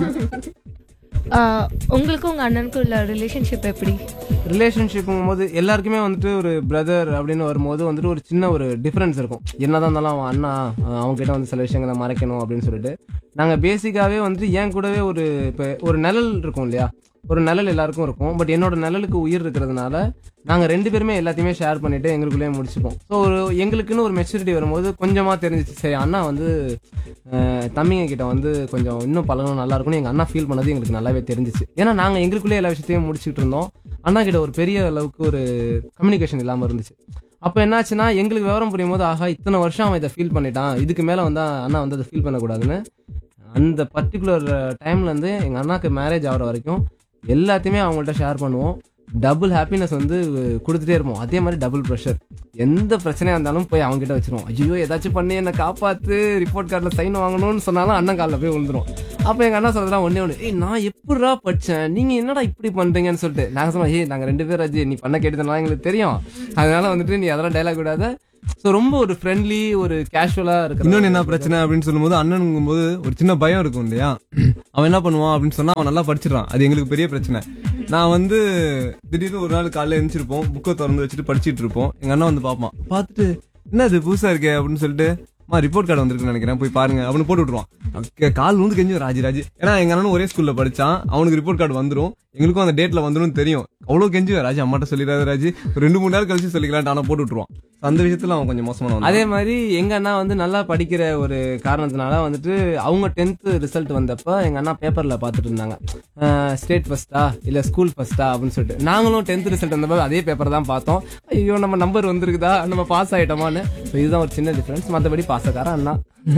ஆஹ் உங்களுக்கும் உங்க அண்ணனுக்கும் உள்ள ரிலேஷன்ஷிப் எப்படி ரிலேஷன்ஷிப்புங்கும் போது எல்லாருக்குமே வந்துட்டு ஒரு பிரதர் அப்படின்னு வரும்போது வந்துட்டு ஒரு சின்ன ஒரு டிஃபரன்ஸ் இருக்கும் என்னதான் இருந்தாலும் அவன் அண்ணா அஹ் அவங்க கிட்ட வந்து சில விஷயங்களை மறைக்கணும் அப்படின்னு சொல்லிட்டு நாங்க பேசிக்காவே வந்துட்டு என் கூடவே ஒரு இப்போ ஒரு நிழல் இருக்கும் இல்லையா ஒரு நிழல் எல்லாருக்கும் இருக்கும் பட் என்னோட நிழலுக்கு உயிர் இருக்கிறதுனால நாங்கள் ரெண்டு பேருமே எல்லாத்தையுமே ஷேர் பண்ணிட்டு எங்களுக்குள்ளேயே முடிச்சுப்போம் ஸோ ஒரு எங்களுக்குன்னு ஒரு மெச்சூரிட்டி வரும்போது கொஞ்சமாக தெரிஞ்சிச்சு சரி அண்ணா வந்து அஹ், தம்பிங்க கிட்ட வந்து கொஞ்சம் இன்னும் பழகணும் நல்லா இருக்கும்னு எங்கள் அண்ணா ஃபீல் பண்ணது எங்களுக்கு நல்லாவே தெரிஞ்சிச்சு ஏன்னா நாங்கள் எங்களுக்குள்ளே எல்லா விஷயத்தையும் முடிச்சுட்டு இருந்தோம் அண்ணா கிட்ட ஒரு பெரிய அளவுக்கு ஒரு கம்யூனிகேஷன் இல்லாமல் இருந்துச்சு அப்போ என்னாச்சுன்னா எங்களுக்கு விவரம் புரியும் போது ஆஹா இத்தனை வருஷம் அவன் இதை ஃபீல் பண்ணிட்டான் இதுக்கு மேலே வந்து அண்ணா வந்து அதை ஃபீல் பண்ணக்கூடாதுன்னு அந்த பர்டிகுலர் டைம்லேருந்து எங்கள் அண்ணாக்கு மேரேஜ் ஆகிற வரைக்கும் எல்லாத்தையுமே அவங்கள்ட்ட ஷேர் பண்ணுவோம் டபுள் ஹாப்பினஸ் வந்து கொடுத்துட்டே இருப்போம் அதே மாதிரி டபுள் ப்ரெஷர் எந்த பிரச்சனையாக இருந்தாலும் போய் அவங்ககிட்ட வச்சிருவோம் ஐயோ ஏதாச்சும் பண்ணி என்னை காப்பாற்று ரிப்போர்ட் கார்டில் சைன் வாங்கணும்னு சொன்னாலும் அண்ணன் காலில் போய் விழுந்துரும் அப்போ எங்கள் அண்ணா சொல்கிறா ஒன்றே ஒன்று ஏய் நான் எப்படிடா படித்தேன் நீங்கள் என்னடா இப்படி பண்ணுறீங்கன்னு சொல்லிட்டு நாங்கள் சொன்னோம் ஏய் நாங்கள் ரெண்டு பேரும் அஜி நீ பண்ண கேட்டதுனால எங்களுக்கு தெரியும் அதனால வந்துட்டு நீ அதெல்லாம் டைலாக் விடாத ஸோ ரொம்ப ஒரு ஃப்ரெண்ட்லி ஒரு கேஷுவலாக இருக்கு இன்னொன்னு என்ன பிரச்சனை அப்படின்னு சொல்லும்போது அண்ணனுங்கும் போது ஒரு சின்ன பயம் இருக்கும் இல்லையா அவன் என்ன பண்ணுவான் அப்படின்னு சொன்னா அவன் நல்லா படிச்சிடறான் அது எங்களுக்கு பெரிய பிரச்சனை நான் வந்து திடீர்னு ஒரு நாள் காலையில எழுந்திருப்போம் புக்கை திறந்து வச்சுட்டு படிச்சிட்டு இருப்போம் எங்க அண்ணா வந்து பார்ப்பான் பார்த்துட்டு என்ன இது புதுசா இருக்கே அப்படின்னு சொல்லிட்டு மா ரிப்போர்ட் கார்டு வந்திருக்குன்னு நினைக்கிறேன் போய் பாருங்க அவனு போட்டு விட்டுருவான் அக்க- கால் வந்து கெஞ்சும் ராஜி ராஜி ஏன்னா எங்க அண்ணனும் ஒரே ஸ்கூல்ல படிச்சான் அவனுக்கு ரிப்போர்ட் கார்டு வந்துரும் எங்களுக்கும் அந்த டேட்ல வந்துரும் தெரியும் அவ்வளவு கெஞ்சுவேன் ராஜி அம்மாட்ட சொல்லிடாத ராஜி ஒரு ரெண்டு மூணு நாள் கழிச்சு சொல்லிக்கலாம் ஆனா போட்டு விட்டுருவான் அந்த விஷயத்துல அவன் கொஞ்சம் மோசமான அதே மாதிரி எங்க அண்ணா வந்து நல்லா படிக்கிற ஒரு காரணத்தினால வந்துட்டு அவங்க டென்த் ரிசல்ட் வந்தப்ப எங்க அண்ணா பேப்பர்ல பாத்துட்டு இருந்தாங்க ஸ்டேட் ஃபர்ஸ்டா இல்ல ஸ்கூல் ஃபர்ஸ்டா அப்படின்னு சொல்லிட்டு நாங்களும் டென்த் ரிசல்ட் வந்தப்ப அதே பேப்பர் தான் பார்த்தோம் ஐயோ நம்ம நம்பர் வந்திருக்குதா நம்ம பாஸ் ஆயிட்டோமான்னு So இதுதான் ஒரு சின்ன டிஃபரன்ஸ் மற்றபடி பாசக்கார அண்ணா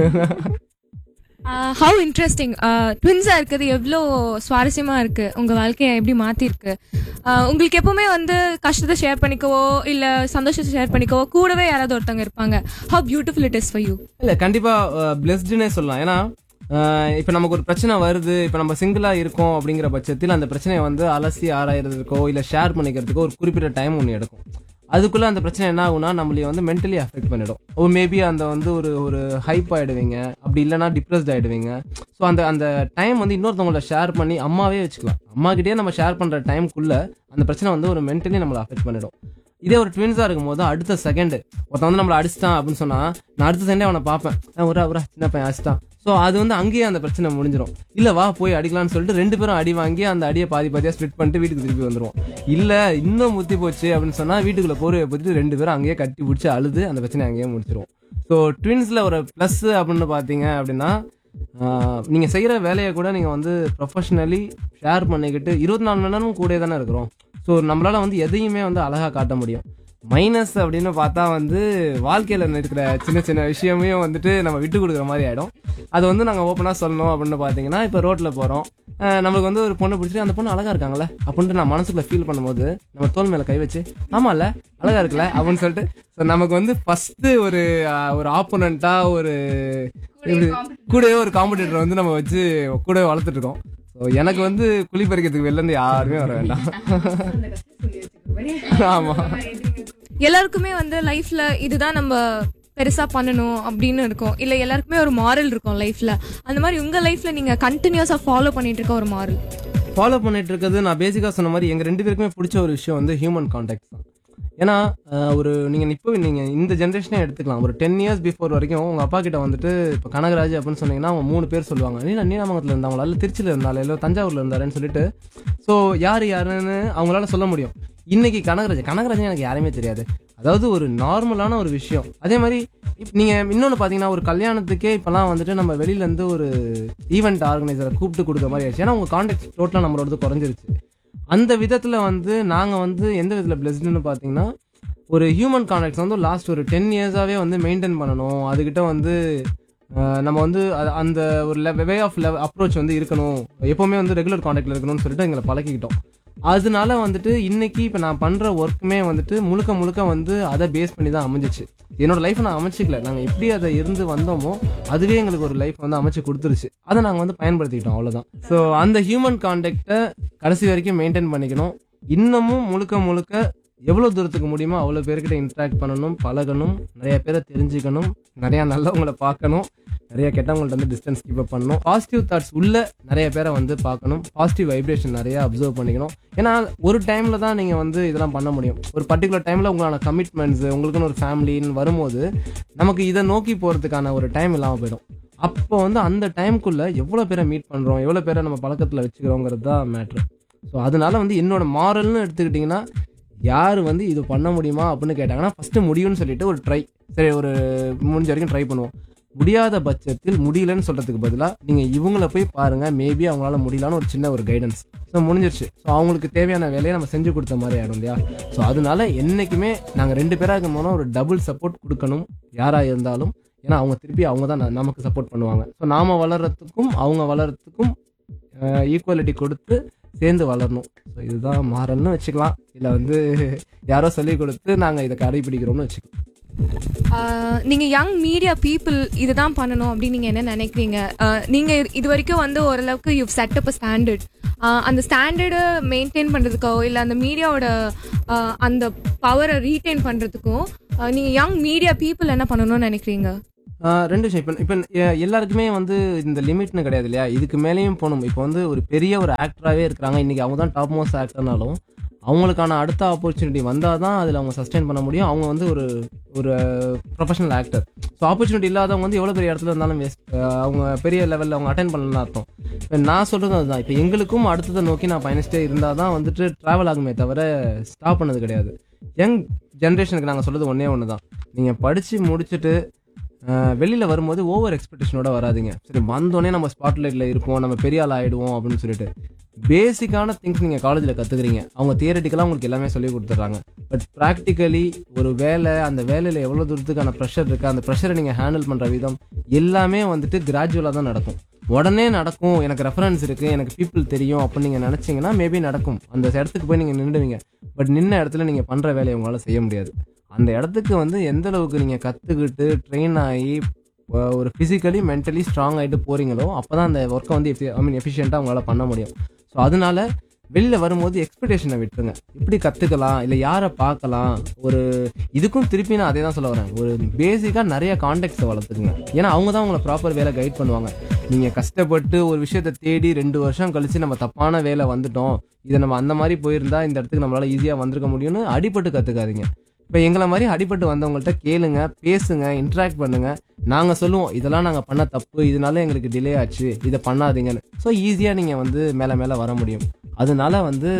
ஹவு இன்ட்ரெஸ்டிங் ட்வின்ஸாக இருக்கிறது எவ்வளோ சுவாரஸ்யமாக இருக்குது உங்கள் வாழ்க்கையை எப்படி மாற்றிருக்கு உங்களுக்கு எப்பவுமே வந்து கஷ்டத்தை ஷேர் பண்ணிக்கவோ இல்லை சந்தோஷத்தை ஷேர் பண்ணிக்கவோ கூடவே யாராவது ஒருத்தவங்க இருப்பாங்க how beautiful it is for you இல்ல கண்டிப்பா பிளெஸ்டுனே சொல்லலாம் ஏன்னா அஹ், இப்ப நமக்கு ஒரு பிரச்சனை வருது இப்ப நம்ம சிங்கிளா இருக்கோம் அப்படிங்கிற பட்சத்தில் அந்த பிரச்சனையை வந்து அலசி ஆராயறதுக்கோ இல்ல ஷேர் பண்ணிக்கிறதுக்கோ ஒரு குறிப்பிட்ட டைம் ஒன்று எடுக்கும் அதுக்குள்ள அந்த பிரச்சனை என்ன ஆகும்னா நம்மளைய வந்து மென்டலி அஃபெக்ட் பண்ணிடும் ஓ மேபி அந்த வந்து ஒரு ஒரு ஹைப் ஆயிடுவீங்க அப்படி இல்லைன்னா டிப்ரெஸ்ட் ஆயிடுவீங்க ஸோ அந்த அந்த டைம் வந்து இன்னொருத்தவங்கள ஷேர் பண்ணி அம்மாவே வச்சுக்கலாம் அம்மா கிட்டே நம்ம ஷேர் பண்ற டைம்க்குள்ள அந்த பிரச்சனை வந்து ஒரு மென்டலி நம்மளை அஃபெக்ட் பண்ணிடும் இதே ஒரு ட்வின்ஸா இருக்கும் போது அடுத்த செகண்ட் ஒருத்தன் வந்து நம்மளை அடிச்சிட்டான் அப்படின்னு சொன்னா நான் அடுத்த செகண்டே அவனை பார்ப்பேன் "அஹ் உரா உரா சின்ன பையன் அடிச்சிட்டான் ஸோ அது வந்து அங்கேயே அந்த பிரச்சனை முடிஞ்சிடும் இல்ல வா போய் அடிக்கலாம்னு சொல்லிட்டு ரெண்டு பேரும் அடி வாங்கி அந்த அடியை பாதி பாதியா ஸ்ப்ளிட் பண்ணிட்டு வீட்டுக்கு திருப்பி வந்துருவோம் இல்ல இன்னும் முத்தி போச்சு அப்படின்னு சொன்னா வீட்டுக்குள்ள போர்வையை பத்தி ரெண்டு பேரும் அங்கேயே கட்டி பிடிச்சி அழுது அந்த பிரச்சனை அங்கேயே முடிச்சிருவோம் ஸோ ட்வின்ஸ்ல ஒரு ப்ளஸ் அப்படின்னு பாத்தீங்க அப்படின்னா ஆஹ், நீங்க செய்யற வேலையை கூட நீங்க வந்து ப்ரொஃபஷனலி ஷேர் பண்ணிக்கிட்டு இருபத்தி நாலு மணி நேரமும் கூட தானே இருக்கிறோம் ஸோ நம்மளால வந்து எதையுமே வந்து அழகா காட்ட முடியும் மைனஸ் அப்படின்னு பார்த்தா வந்து வாழ்க்கையில இருக்கிற சின்ன சின்ன விஷயமே வந்துட்டு நம்ம விட்டு கொடுக்குற மாதிரி ஆயிடும் அது வந்து நாங்கள் ஓப்பனாக சொல்லணும் அப்படின்னு பார்த்தீங்கன்னா இப்போ ரோட்டில் போகிறோம் நம்மளுக்கு வந்து ஒரு பொண்ணு பிடிச்சிட்டு அந்த பொண்ணு அழகா இருக்காங்களே அப்படின்ட்டு நான் மனசுக்குள்ள ஃபீல் பண்ணும்போது நம்ம தோல் மேலே கை வச்சு ஆமாம்ல அழகா இருக்குல்ல அப்படின்னு சொல்லிட்டு ஸோ நமக்கு வந்து ஃபர்ஸ்ட் ஒரு ஆஹ், ஒரு ஆப்போனண்டா ஒரு இப்படி கூடவே ஒரு காம்படிட்டர் வந்து நம்ம வச்சு கூடவே வளர்த்துட்டு இருக்கோம் ஸோ எனக்கு வந்து குழி பறிக்கிறதுக்கு வெளில இருந்து யாருமே வர வேண்டாம் ஆமா எல்லாருக்குமே வந்து லைஃப்ல இதுதான் நம்ம பெருசா பண்ணணும் அப்படின்னு இருக்கும் இல்ல எல்லாருக்குமே ஒரு மாரல் இருக்கும் லைஃப்ல அந்த மாதிரி உங்க லைஃப்ல நீங்க கண்டினியூஸா ஃபாலோ பண்ணிட்டு இருக்க ஒரு மாரல் ஃபாலோ பண்ணிட்டு இருக்கிறது நான் பேசிக்காக சொன்ன மாதிரி எங்க ரெண்டு பேருக்குமே பிடிச்ச ஒரு விஷயம் வந்து ஹியூமன் கான்டாக்ட் தான் ஏன்னா அஹ், ஒரு நீங்க இப்போ நீங்க இந்த ஜென்ரேஷனே எடுத்துக்கலாம் ஒரு டென் இயர்ஸ் பிஃபோர் வரைக்கும் உங்க அப்பா கிட்ட வந்துட்டு இப்போ கனகராஜ் அப்படின்னு சொன்னீங்கன்னா அவங்க மூணு பேர் சொல்லுவாங்க நீ நீனாமங்கலத்தில் இருந்தாங்களா இல்லை திருச்சியில் இருந்தாலும் இல்லை தஞ்சாவூர்ல இருந்தாருன்னு சொல்லிட்டு ஸோ யார் யாருன்னு அவங்களால சொல்ல முடியும் இன்னைக்கு கனகராஜ் கனகராஜன் எனக்கு யாருமே தெரியாது அதாவது ஒரு நார்மலான ஒரு விஷயம் அதே மாதிரி இப் நீங்க இன்னொன்னு பாத்தீங்கன்னா ஒரு கல்யாணத்துக்கே இப்பெல்லாம் வந்துட்டு நம்ம வெளியில இருந்து ஒரு ஈவெண்ட் ஆர்கனைசரை கூப்பிட்டு கொடுக்குற மாதிரி ஆயிடுச்சு ஏன்னா உங்க கான்டாக்ட் டோட்டலா நம்மளோடது குறைஞ்சிருச்சு அந்த விதத்துல வந்து நாங்க வந்து எந்த விதத்துல பிளஸ்டுன்னு பாத்தீங்கன்னா ஒரு ஹியூமன் கான்டாக்ட்ஸ் வந்து லாஸ்ட் ஒரு டென் இயர்ஸாவே வந்து மெயின்டைன் பண்ணணும் அதுகிட்ட வந்து அஹ், நம்ம வந்து அ- அந்த ஒரு வே ஆஃப் அப்ரோச் வந்து இருக்கணும் எப்பவுமே வந்து ரெகுலர் கான்டாக்ட்ல இருக்கணும்னு சொல்லிட்டு எங்களை பழக்கிக்கிட்டோம் அதனால வந்துட்டு இன்னைக்கு இப்போ நான் பண்ற ஒர்க்குமே வந்துட்டு முழுக்க முழுக்க வந்து அதை பேஸ் பண்ணி தான் அமைஞ்சிச்சு என்னோட லைஃப் நான் அமைச்சிக்கல நாங்கள் எப்படி அதை இருந்து வந்தோமோ அதுவே எங்களுக்கு ஒரு லைஃப் வந்து அமைச்சு கொடுத்துருச்சு அதை நாங்கள் வந்து பயன்படுத்திக்கிட்டோம் அவ்வளோதான் ஸோ அந்த ஹியூமன் கான்டாக்டை கடைசி வரைக்கும் மெயின்டைன் பண்ணிக்கணும் இன்னமும் முழுக்க முழுக்க எவ்வளோ தூரத்துக்கு முடியுமோ அவ்வளோ பேர்கிட்ட இன்ட்ராக்ட் பண்ணணும் பழகணும் நிறைய பேரை தெரிஞ்சுக்கணும் நிறைய நல்லவங்களை பார்க்கணும் நிறைய கெட்டவங்கள்ட்ட வந்து டிஸ்டன்ஸ் கீப் அப் பண்ணணும் பாசிட்டிவ் தாட்ஸ் உள்ள நிறைய பேரை வந்து பார்க்கணும் பாசிட்டிவ் வைப்ரேஷன் நிறைய அப்சர்வ் பண்ணிக்கணும் ஏன்னா ஒரு டைம்ல தான் நீங்க வந்து இதெல்லாம் பண்ண முடியும் ஒரு பர்டிகுலர் டைம்ல உங்களான கமிட்மெண்ட்ஸ் உங்களுக்குன்னு ஒரு ஃபேமிலின்னு வரும்போது நமக்கு இதை நோக்கி போறதுக்கான ஒரு டைம் இல்லாமல் போயிடும் அப்போ வந்து அந்த டைம்குள்ள எவ்வளோ பேரை மீட் பண்றோம் எவ்வளோ பேரை நம்ம பழக்கத்தில் வச்சுக்கிறோங்கிறது தான் மேட்ரு ஸோ அதனால வந்து என்னோட மாரல்னு எடுத்துக்கிட்டிங்கன்னா யார் வந்து இது பண்ண முடியுமா அப்படின்னு கேட்டாங்கன்னா ஃபஸ்ட்டு முடியும்னு சொல்லிட்டு ஒரு ட்ரை சரி ஒரு முடிஞ்ச வரைக்கும் ட்ரை பண்ணுவோம் முடியாத பட்சத்தில் முடியலன்னு சொல்றதுக்கு பதிலாக நீங்கள் இவங்கள போய் பாருங்க மேபி அவங்களால முடியலான்னு ஒரு சின்ன ஒரு கைடன்ஸ் ஸோ முடிஞ்சிருச்சு ஸோ அவங்களுக்கு தேவையான வேலையை நம்ம செஞ்சு கொடுத்த மாதிரி ஆயிடும் இல்லையா ஸோ அதனால என்னைக்குமே நாங்கள் ரெண்டு பேராக இருக்கும் போனால் ஒரு டபுள் சப்போர்ட் கொடுக்கணும் யாராக இருந்தாலும் ஏன்னா அவங்க திருப்பி அவங்க தான் ந- நமக்கு சப்போர்ட் பண்ணுவாங்க ஸோ நாம வளர்றதுக்கும் அவங்க வளர்றதுக்கும் ஈக்குவாலிட்டி கொடுத்து சேர்ந்து வளரணும் ஸோ இதுதான் மாறல்னு வச்சுக்கலாம் இல்லை வந்து யாரோ சொல்லி கொடுத்து நாங்கள் இதை கடைபிடிக்கிறோம்னு வச்சுக்கலாம் ஆஹ் நீங்க யங் மீடியா பீப்புள் இதுதான் பண்ணணும் அப்படின்னு நீங்க என்ன நினைக்கிறீங்க ஆஹ் நீங்க இது- இது வரைக்கும் வந்து ஓரளவுக்கு யூ செட் அப் ஸ்டாண்டர்ட் அந்த ஸ்டாண்டர்டை மெயின்டைன் பண்றதுக்கோ இல்ல அந்த மீடியாவோட அந்த பவரை ரீட்டைன் பண்றதுக்கும் ஆஹ் நீங்க யங் மீடியா பீப்புள் என்ன பண்ணணும்னு நினைக்கிறீங்க ஆஹ் ரெண்டு விஷயம் இப்போ இப்போ எ- எல்லாருக்குமே வந்து இந்த லிமிட்னு கிடையாது இல்லையா இதுக்கு மேலேயும் போகணும் இப்போ வந்து ஒரு பெரிய ஒரு ஆக்டராகவே இருக்கிறாங்க இன்னைக்கு அவங்க தான் டாப் மோஸ்ட் ஆக்டர்னாலும் அவங்களுக்கான அடுத்த ஆப்பர்ச்சுனிட்டி வந்தால் தான் அதில் அவங்க சஸ்டெயின் பண்ண முடியும் அவங்க வந்து ஒரு ஒரு ப்ரொஃபஷனல் ஆக்டர் ஸோ ஆப்பர்ச்சுனிட்டி இல்லாதவங்க வந்து எவ்வளோ பெரிய இடத்துல இருந்தாலும் வேஸ்ட் அவங்க பெரிய லெவலில் அவங்க அட்டன் பண்ணலாம் அர்த்தம் இப்போ நான் சொல்கிறது அதுதான் இப்போ எங்களுக்கும் அடுத்ததை நோக்கி நான் பயணிச்சிட்டே இருந்தால் தான் வந்துட்டு ட்ராவல் ஆகுமே தவிர ஸ்டாப் பண்ணது கிடையாது யங் ஜென்ரேஷனுக்கு நாங்கள் சொல்கிறது ஒன்றே ஒன்று தான் நீங்கள் படித்து முடிச்சுட்டு அஹ் வெளியில வரும்போது ஓவர் எக்ஸ்பெக்டேஷனோட வராதீங்க சரி வந்தோடனே நம்ம ஸ்பாட்லைட்ல இருப்போம் நம்ம பெரிய ஆள் ஆயிடுவோம் அப்படின்னு சொல்லிட்டு பேசிக்கான திங்ஸ் நீங்க காலேஜ்ல கத்துக்கிறீங்க அவங்க தியரட்டிக்கலா உங்களுக்கு எல்லாமே சொல்லி கொடுத்துட்றாங்க பட் ப்ராக்டிக்கலி ஒரு வேலை அந்த வேலையில எவ்வளவு தூரத்துக்கான ப்ரெஷர் இருக்கு அந்த ப்ரெஷரை நீங்க ஹேண்டில் பண்ற விதம் எல்லாமே வந்துட்டு கிராஜுவலா தான் நடக்கும் உடனே நடக்கும் எனக்கு ரெஃபரன்ஸ் இருக்கு எனக்கு பீப்புள் தெரியும் அப்படின்னு நீங்க நினைச்சீங்கன்னா மேபி நடக்கும் அந்த இடத்துக்கு போய் நீங்க நின்றுடுவீங்க பட் நின்ன இடத்துல நீங்க பண்ற வேலையை உங்களால செய்ய முடியாது அந்த இடத்துக்கு வந்து எந்த அளவுக்கு நீங்க கத்துக்கிட்டு ட்ரெயின் ஆகி அஹ், ஒரு பிசிக்கலி மென்டலி ஸ்ட்ராங் ஆகிட்டு போறீங்களோ அப்பதான் அந்த ஒர்க்கை வந்து ஐ மீன் எஃபிஷியண்டாக உங்களால பண்ண முடியும் ஸோ அதனால வெளியில வரும்போது எக்ஸ்பெக்டேஷனை விட்டுருங்க எப்படி கத்துக்கலாம் இல்லை யாரை பார்க்கலாம் ஒரு இதுக்கும் திருப்பி நான் அதே தான் சொல்ல வரேன் ஒரு பேசிக்காக நிறைய கான்டெக்ட்ஸை வளர்த்துக்குங்க ஏன்னா அவங்க தான் உங்களை ப்ராப்பர் வேலை கைட் பண்ணுவாங்க நீங்கள் கஷ்டப்பட்டு ஒரு விஷயத்தை தேடி ரெண்டு வருஷம் கழிச்சு நம்ம தப்பான வேலை வந்துட்டோம் இதை நம்ம அந்த மாதிரி போயிருந்தா இந்த இடத்துக்கு நம்மளால ஈஸியாக வந்திருக்க முடியும்னு அடிபட்டு கற்றுக்காதீங்க இப்போ எங்களை மாதிரி அடிபட்டு வந்தவங்கள்ட்ட கேளுங்க பேசுங்க இன்ட்ராக்ட் பண்ணுங்க நாங்கள் சொல்லுவோம் இதெல்லாம் நாங்கள் பண்ண தப்பு இதனால எங்களுக்கு டிலே ஆச்சு இதை பண்ணாதீங்கன்னு ஸோ ஈஸியாக நீங்கள் வந்து மேலே மேலே வர முடியும் அதனால வந்து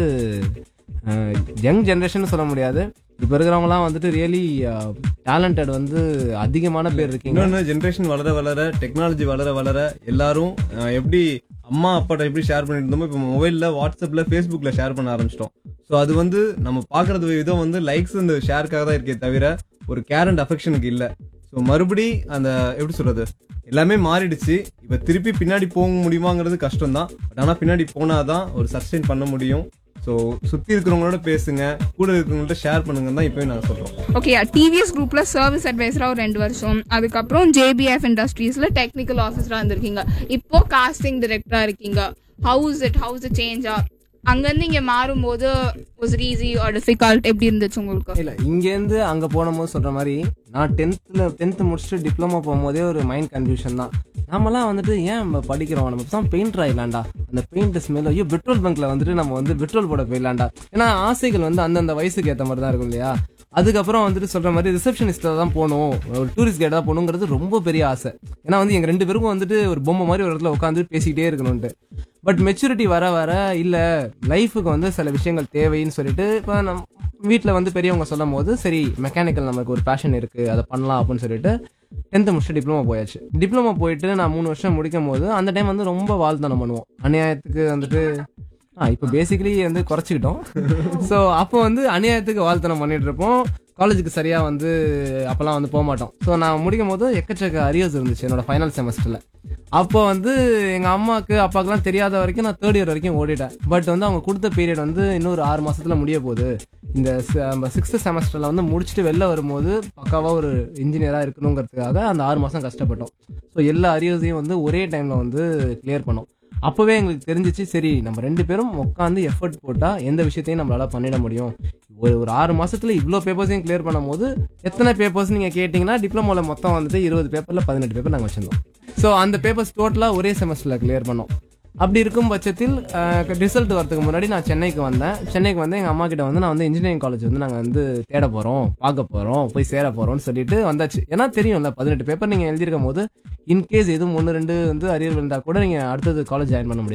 யங் ஜென்ரேஷன் சொல்ல முடியாது இப்போ இருக்கிறவங்கலாம் வந்துட்டு ரியலி டேலண்டட் வந்து அதிகமான பேர் இருக்கீங்க இன்னொன்னு ஜென்ரேஷன் வளர வளர டெக்னாலஜி வளர வளர எல்லாரும் அஹ், எப்படி அம்மா அப்பாட்ட எப்படி ஷேர் பண்ணிட்டு இருந்தோமோ இப்போ மொபைல்ல வாட்ஸ்அப்ல ஃபேஸ்புக்ல ஷேர் பண்ண ஆரம்பிச்சிட்டோம் ஸோ அது வந்து நம்ம பாக்குறது விதம் வந்து லைக்ஸ் இந்த ஷேருக்காக தான் இருக்கே தவிர ஒரு கேர் அண்ட் அஃபெக்ஷனுக்கு இல்ல ஸோ மறுபடி அந்த எப்படி சொல்றது எல்லாமே மாறிடுச்சு இப்போ திருப்பி பின்னாடி போக முடியுமாங்கிறது கஷ்டம் தான் பட் ஆனால் பின்னாடி போனாதான் ஒரு சஸ்டெயின் பண்ண முடியும் ஸோ சுத்தி இருக்கிறவங்களோட பேசுங்க கூட இருக்கிறவங்கள்ட்ட ஷேர் பண்ணுங்கன்னு தான் இப்போயும் நாங்கள் சொல்றோம் ஓகே டிவிஎஸ் குரூப்ல சர்வீஸ் அட்வைசரா ஒரு ரெண்டு வருஷம் அதுக்கப்புறம் ஜேபிஎஃப் இண்டஸ்ட்ரீஸ்ல டெக்னிக்கல் ஆஃபீஸரா இருந்திருக்கீங்க இப்போ காஸ்டிங் டைரக்டரா இருக்கீங்க how's it how's change or அங்கிருந்து இங்க மாறும்போது வாஸ் ஈஸி ஆர் டிஃபிகல்ட் எப்படி இருந்துச்சு உங்களுக்கு இல்ல இங்கேருந்து அங்க போனபோது சொல்ற மாதிரி நான் டென்த்ல டென்த் முடிச்சுட்டு டிப்ளமோ போகும்போதே ஒரு மைண்ட் கன்ஃபியூஷன் தான் நாமெல்லாம் வந்துட்டு ஏன் நம்ம படிக்கிறோம் நம்ம தான் பெயிண்டர் ஆயிடலாம்டா அந்த பெயிண்ட் ஸ்மெல் ஐயோ பெட்ரோல் பங்க்ல வந்துட்டு நம்ம வந்து பெட்ரோல் போட போயிடலாம்டா ஏன்னா ஆசைகள் வந்து அந்தந்த வயசுக்கு ஏத்த மாதிரி தான் இருக்கும் இல்லையா அதுக்கப்புறம் வந்துட்டு சொல்ற மாதிரி ரிசப்ஷனிஸ்ட்ல தான் போகணும் ஒரு டூரிஸ்ட் கைடா போகணுங்கிறது ரொம்ப பெரிய ஆசை ஏன்னா வந்து எங்க ரெண்டு பேருக்கும் வந்துட்டு ஒரு பொம்மை மாதிரி ஒரு இடத்துல உட்காந்து பேசிக்கிட்டே இருக்கணும்ட்டு பட் மெச்சூரிட்டி வர வர இல்ல லைஃபுக்கு வந்து சில விஷயங்கள் தேவைன்னு சொல்லிட்டு இப்போ நம் வீட்டில் வந்து பெரியவங்க சொல்லும் போது சரி மெக்கானிக்கல் நமக்கு ஒரு பேஷன் இருக்கு அதை பண்ணலாம் அப்படின்னு சொல்லிட்டு டென்த்து முடிச்சுட்டு டிப்ளமோ போயாச்சு டிப்ளமோ போயிட்டு நான் மூணு வருஷம் முடிக்கும் போது அந்த டைம் வந்து ரொம்ப வாழ்த்தனம் பண்ணுவோம் அநியாயத்துக்கு வந்துட்டு ஆ இப்போ பேசிக்கலி வந்து குறைச்சிக்கிட்டோம் ஸோ அப்போ வந்து அநியாயத்துக்கு வாழ்த்தனம் பண்ணிட்டு இருப்போம் காலேஜுக்கு சரியா வந்து அப்போல்லாம் வந்து போக மாட்டோம் ஸோ நான் முடிக்கும் போது எக்கச்சக்க அரியர்ஸ் இருந்துச்சு என்னோட ஃபைனல் செமஸ்டரில் அப்போ வந்து எங்கள் அம்மாவுக்கு அப்பாவுக்குலாம் தெரியாத வரைக்கும் நான் தேர்ட் இயர் வரைக்கும் ஓடிட்டேன் பட் வந்து அவங்க கொடுத்த பீரியட் வந்து இன்னொரு ஆறு மாசத்துல முடிய போகுது இந்த சிக்ஸ்த் செமஸ்டரில் வந்து முடிச்சுட்டு வெளில வரும்போது பக்காவாக ஒரு இன்ஜினியராக இருக்கணுங்கிறதுக்காக அந்த ஆறு மாதம் கஷ்டப்பட்டோம் ஸோ எல்லா அரியர்ஸையும் வந்து ஒரே டைமில் வந்து கிளியர் பண்ணோம் அப்போவே எங்களுக்கு தெரிஞ்சிச்சு சரி நம்ம ரெண்டு பேரும் உட்காந்து எஃபர்ட் போட்டால் எந்த விஷயத்தையும் நம்மளால பண்ணிட முடியும் ஒரு ஒரு ஆறு மாசத்துல இவ்வளோ பேப்பர்ஸையும் கிளியர் பண்ணும்போது எத்தனை பேப்பர்ஸ் நீங்கள் கேட்டிங்கன்னா டிப்ளமோவில் மொத்தம் வந்துட்டு இருபது பேப்பரில் பதினெட்டு பேப்பர் நாங்கள் வச்சிருந்தோம் ஸோ அந்த பேப்பர்ஸ் டோட்டலாக ஒரே செமஸ்டரில் கிளியர் பண்ணோம் அப்படி இருக்கும் பட்சத்தில் ரிசல்ட் வரதுக்கு முன்னாடி நான் சென்னைக்கு வந்தேன் சென்னைக்கு வந்து எங்கள் அம்மா கிட்ட வந்து நான் வந்து இன்ஜினியரிங் காலேஜ் வந்து நாங்கள் வந்து தேட போகிறோம் பார்க்க போகிறோம் போய் சேர போகிறோம்னு சொல்லிட்டு வந்தாச்சு ஏன்னா தெரியும்ல பதினெட்டு பேப்பர் நீங்கள் எழுதியிருக்கும் போது இன்கேஸ் எதுவும் ஒன்று ரெண்டு வந்து அரியர் விழுந்தா கூட நீங்கள் அடுத்தது காலேஜ் ஜாயின் பண்ண முடியாது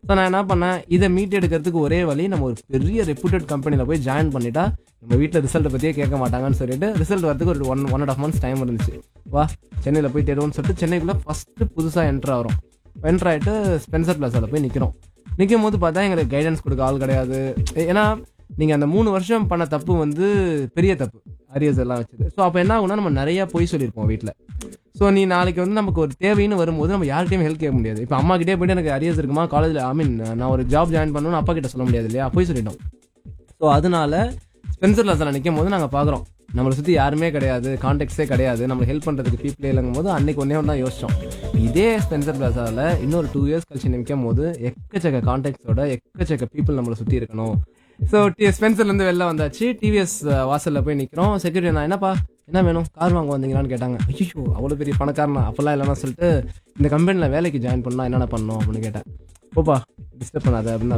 ஸோ நான் என்ன பண்ணேன் இதை மீட் எடுக்கிறதுக்கு ஒரே வழி நம்ம ஒரு பெரிய ரெப்யூட்டட் கம்பெனியில் போய் ஜாயின் பண்ணிட்டா நம்ம வீட்டில் ரிசல்ட்டை பற்றியே கேட்க மாட்டாங்கன்னு சொல்லிட்டு ரிசல்ட் வரதுக்கு ஒரு one one and half months time இருந்துச்சு வா சென்னையில் போய் தேடுவோம்னு சொல்லிட்டு சென்னைக்குள்ளே ஃபஸ்ட்டு புதுசாக என்ட்ரு ஆகிறோம் என்ட்ரு ஆகிட்டு ஸ்பென்சர் பிளாஸாவில் போய் நிற்கிறோம் நிற்கும் போது பார்த்தா எங்களுக்கு கைடன்ஸ் கொடுக்க ஆள் கிடையாது ஏன்னா நீங்கள் அந்த மூணு வருஷம் பண்ண தப்பு வந்து பெரிய தப்பு அரியர்ஸ் எல்லாம் வச்சது ஸோ அப்போ என்ன ஆகும்னா நம்ம நிறைய பொய் சொல்லியிருப்போம் வீட்டில் ஸோ நீ நாளைக்கு வந்து நமக்கு ஒரு தேவைன்னு வரும்போது நம்ம யார்கிட்டயும் ஹெல்ப் கேட்க முடியாது இப்போ அம்மா கிட்டே போயிட்டு எனக்கு அரியர்ஸ் இருக்குமா காலேஜில் ஐ மீன் நான் ஒரு ஜாப் ஜாயின் பண்ணணும்னு அப்பா கிட்ட சொல்ல முடியாது இல்லையா போய் சொல்லிட்டோம் ஸோ அதனால ஸ்பென்சர் லெசனில் நிற்கும் போது நாங்கள் பார்க்குறோம் நம்மளை சுற்றி யாருமே கிடையாது கான்டாக்ட்ஸே கிடையாது நம்ம ஹெல்ப் பண்ணுறதுக்கு பீப்புளே இல்லைங்கும் போது அன்னைக்கு ஒன்றே ஒன்று தான் யோசிச்சோம் இதே ஸ்பென்சர் பிளாஸாவில் இன்னொரு டூ இயர்ஸ் கழிச்சு நிற்கும் போது எக்கச்சக்க கான்டாக்ட்ஸோட எக்கச்சக்க பீப்புள் நம்மளை சுற்றி இருக்கணும் ஸோ டி ஸ்பென்சர்லேருந்து வெளில வந்தாச்சு டிவிஎஸ் வாசலில் போய் நிற்கிறோம் செக்யூரிட்டி நான் என்னப்பா என்ன வேணும் கார் வாங்க வந்தீங்களான்னு கேட்டாங்க ஐயோ அவ்வளோ பெரிய பணக்காரனா அப்போல்லாம் இல்லைன்னா சொல்லிட்டு இந்த கம்பெனியில் வேலைக்கு ஜாயின் பண்ணால் என்னென்ன பண்ணணும் அப்படின்னு கேட்டேன் போப்பா டிஸ்டர்ப் பண்ணாத அப்படின்னு